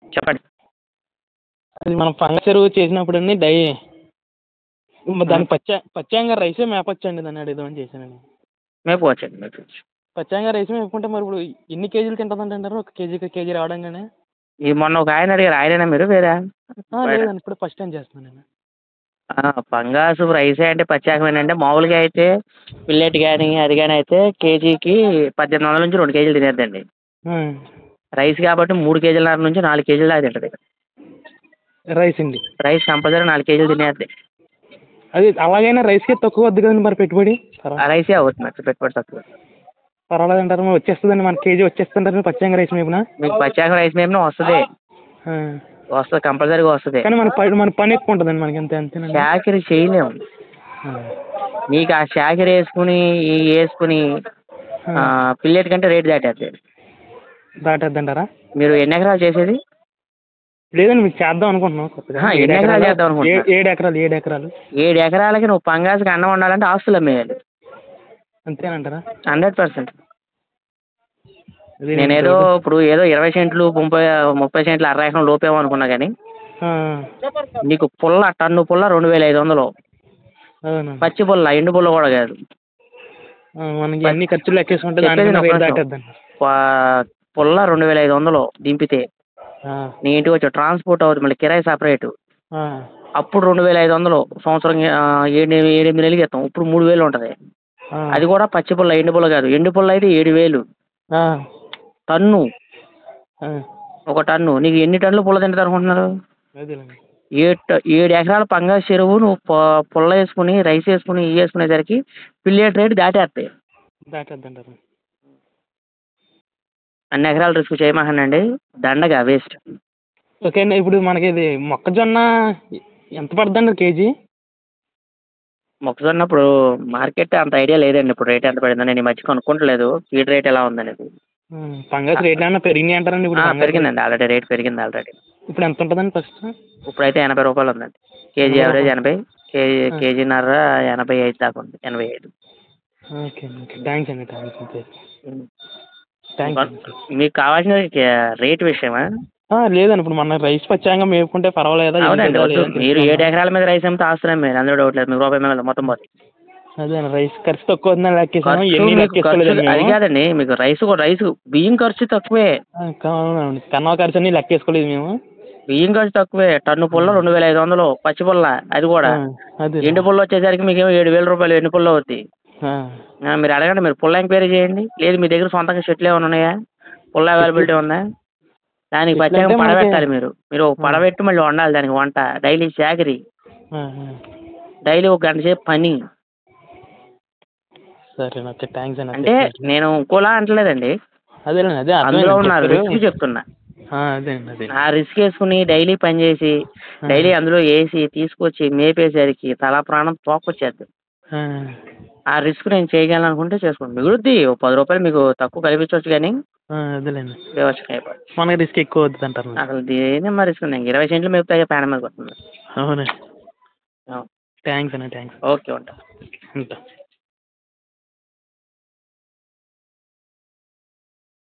చెప్పండి అది మనం ఫంగస్ ఎరువు చేసినప్పుడు అండి డై దానికి పచ్చ పచ్చాంగా రైసే మేపొచ్చండి దాన్ని అడుగుదామని చేశానండి మేపుకోవచ్చండి మేపుకోవచ్చు పచ్చాంగా రైస్ మేపుకుంటే మరి ఇప్పుడు ఎన్ని కేజీలు తింటుందండి అంటారు ఒక కేజీకి కేజీ రావడంగానే ఈ మొన్న ఒక ఆయన అడిగారు ఆయనేనా మీరు వేరే ఆ, లేదండి ఇప్పుడు ఫస్ట్ టైం చేస్తున్నాను పంగాసు రైసే అంటే ప్రత్యేకమేనంటే మామూలుగా అయితే పిల్లెట్ కానీ అది కానీ అయితే కేజీకి పద్దెనిమిది వందల నుంచి రెండు కేజీలు తినేద్దండి రైస్ కాబట్టి మూడు కేజీలన్నర నుంచి నాలుగు కేజీల దాకా తింటుంది రైస్ అండి రైస్ కంపల్సరీ నాలుగు కేజీలు తినేద్ది అది అలాగైనా రైస్కి తక్కువ వద్దు కదండి మరి పెట్టుబడి ఆ రైసే అవుతుంది మరి పెట్టుబడి తక్కువ పర్వాలేదు అంటారు మరి వచ్చేస్తుందండి మన కేజీ వచ్చేస్తుంటారు పచ్చాంగా రైస్ మేపున మీకు ప్రత్యేక రైస్ మేపిన వస్తుంది వస్తుంది కంపల్సరీగా వస్తుంది కానీ మన పని మన పని ఎక్కువ ఉంటుందండి మనకి అంతే అంతేనండి చాకరీ చేయలేము ఆ. మీకు ఆ చాకరీ వేసుకుని ఈ వేసుకుని ఆ, పిల్లెట్ కంటే రేటు దాటేద్ది దాటేద్దంటారా మీరు ఎన్ని ఎకరాలు చేసేది లేదండి మీకు చేద్దాం అనుకుంటున్నాం కొత్తగా ఆ, ఏడు ఎన్ని ఎకరాలు ఎకరాలు చేద్దాం అనుకుంటున్నారు? ఏ- ఏడు ఎకరాలు ఏడు ఎకరాలు ఏడు ఎకరాలకి నువ్వు పంగాసుకి అన్నం వండాలంటే ఆస్తులు అమ్మేయాలి అంతేనంటారా హండ్రెడ్ పర్సెంట్ అదే నేనేదో ఇప్పుడు ఏదో ఇరవై సెంట్లు ముప్పై ముప్పై సెంట్లు అరవై ఎకరం లోపేమో అనుకున్నా కానీ ఆ, నీకు పుల్ల టన్ను పుల్ల రెండు వేల ఐదు వందలు అవునా పచ్చి పుల్ల ఎండు పుల్ల కూడా కాదు ఆ, మనకి అన్ని ఖర్చులు లెక్కేసుకుంటే చెప్పేది దానికన్నా ఒక రేట్ నిమిషం. దాటేద్దండి ప- పుల్ల రెండు వేల ఐదు వందలు దింపితే ఆ, నీ ఇంటికి వచ్చి ట్రాన్స్పోర్ట్ అవుతుంది మళ్ళీ కిరాయి సపరేటు ఆ, అప్పుడు రెండు వేల ఐదు వందలు సంవత్సరం ఆ, ఏడు ఏడు ఎనిమిది నెలలకి ఇస్తాం ఇప్పుడు మూడు వేలు ఉంటుంది ఆ, అది కూడా పచ్చి పుల్ల ఎండు పుల్ల కాదు ఎండు పుల్ల అయితే ఏడు వేలు ఆ, టన్ను ఆ, ఒక టన్ను నీకు ఎన్ని టన్నులు పుల్ల తింటుంది అనుకుంటున్నారు అదేలేండి ఏడు ట- ఏడు ఎకరాల పంగా చెరువు నువ్వు పొ- పుల్ల వేసుకుని రైస్ వేసుకుని ఇవి వేసుకునేసరికి పిల్లేట్ రేటు దాటేస్తాయి దాటేద్దంటారు అన్ని ఎకరాలు రిస్క్ చేయమాకండి దండగా వేస్ట్ ఓకే అండి ఇప్పుడు మనకి ఇది మొక్కజొన్న ఎంత పడుతుందండి కేజీ మొక్కజొన్న ఇప్పుడు మార్కెట్ అంత ఐడియా లేదండి ఇప్పుడు రేట్ ఎంత పడిందో నేను ఈ మధ్య కొనుక్కుంటలేదు ఫీడ్ రేట్ ఎలా ఉందనేది ఆ, ఫంగస్ రేట్లు ఏమన్నా పెరిగినాయి అంటారండి ఇప్పుడు ఆ, ఫంగస్ పెరిగిందండి ఆల్రెడీ రేట్ పెరిగింది ఆల్రెడీ ఇప్పుడు ఎంత ఉంటుందండి ఫస్ట్ ఇప్పుడైతే ఎనభై రూపాయలు ఉందండి కేజీ యావరేజ్ ఎనభై కేజీ కేజీన్నర ఎనభై ఐదు దాకా ఉంది ఎనభై ఐదు ఓకే అండి ఓకే థ్యాంక్స్ అండి థ్యాంక్స్ అండి ఉం. థ్యాంక్స్ అండి మీకు కావాల్సిన రేట్ విషయమా ఆ, లేదండి ఇప్పుడు మన రైస్ పచ్చాంగా మేపుకుంటే పర్వాలేదా ఏం అవునండి పెద్దగా వద్దు. లేదని మీరు ఏడు తెలుసుకున్నాను. ఎకరాల మీద రైస్ అమ్మితే ఆస్తులే మీరు అందులో డౌట్ లేదు మీకు రూపాయి మీద మొత్తం పోతుంది అదే రైస్ ఖర్చు తక్కువ అవుతుందని లెక్కేసాను ఖర్చు ఎన్ని మీకు లెక్కేసుకోలేదు ఖర్చు- అది కాదండి మీకు రైస్ కూడా రైస్ బియ్యం ఖర్చు తక్కువే అవునండి కన్నా ఖర్చు అన్ని లెక్కేసుకోలేదు మేము బియ్యం ఖర్చు తక్కువే టన్ను పుల్ల రెండు వేల ఐదు వందలు పచ్చి పుల్ల అది కూడా ఆ, అదే ఎండు పుల్ల వచ్చేసరికి మీకేమో ఏడు వేల రూపాయలు ఎండు పుల్ల అవుతుంది ఆ, ఆ, మీరు అడగండి మీరు పుల్ల ఎంక్వైరీ చేయండి లేదు మీ దగ్గర సొంతంగా చెట్లు ఏమైనా ఉన్నాయా పుల్ల అవైలబిలిటీ ఉందా దానికి చెట్లు ప్రత్యేకంగా అంటే మనకి- పడబెట్టాలి మీరు మీరు ఒక పడబెట్టి మళ్ళీ వండాలి దానికి వంట డైలీ చాకరీ ఆ, ఆ. డైలీ ఒక గంట సేపు పని సరే ఓకే థ్యాంక్స్ అండి అంటే నేను ఇంకోలా అంటలేదండి అదేలేండి అదే అందులో ఉన్న అర్థమైంది రిస్క్ చెప్తున్నా అదే అండి అదే ఆ రిస్క్ వేసుకుని డైలీ పని చేసి డైలీ అందులో వేసి తీసుకొచ్చి మేపేసరికి తల ప్రాణం తోకొచ్చేద్ది ఆ, ఆ రిస్క్ నేను చేయగలను అనుకుంటే చేసుకోండి మిగులుద్ది ఓ పది రూపాయలు మీకు తక్కువ కల్పించవచ్చు కానీ ఆ, అదేలేండి వివక్ష అయిపోతుంది మనకి రిస్క్ ఎక్కువ అవుతుంది అంటారు మరి. అసలు దేని మరి రిస్క్ నేను ఇరవై సెంట్లు మేపుతాయి ప్రాణం మీద కొడుతుంది అవునండి థ్యాంక్స్ అండి థ్యాంక్స్ ఓకే ఉంటా ఉంటా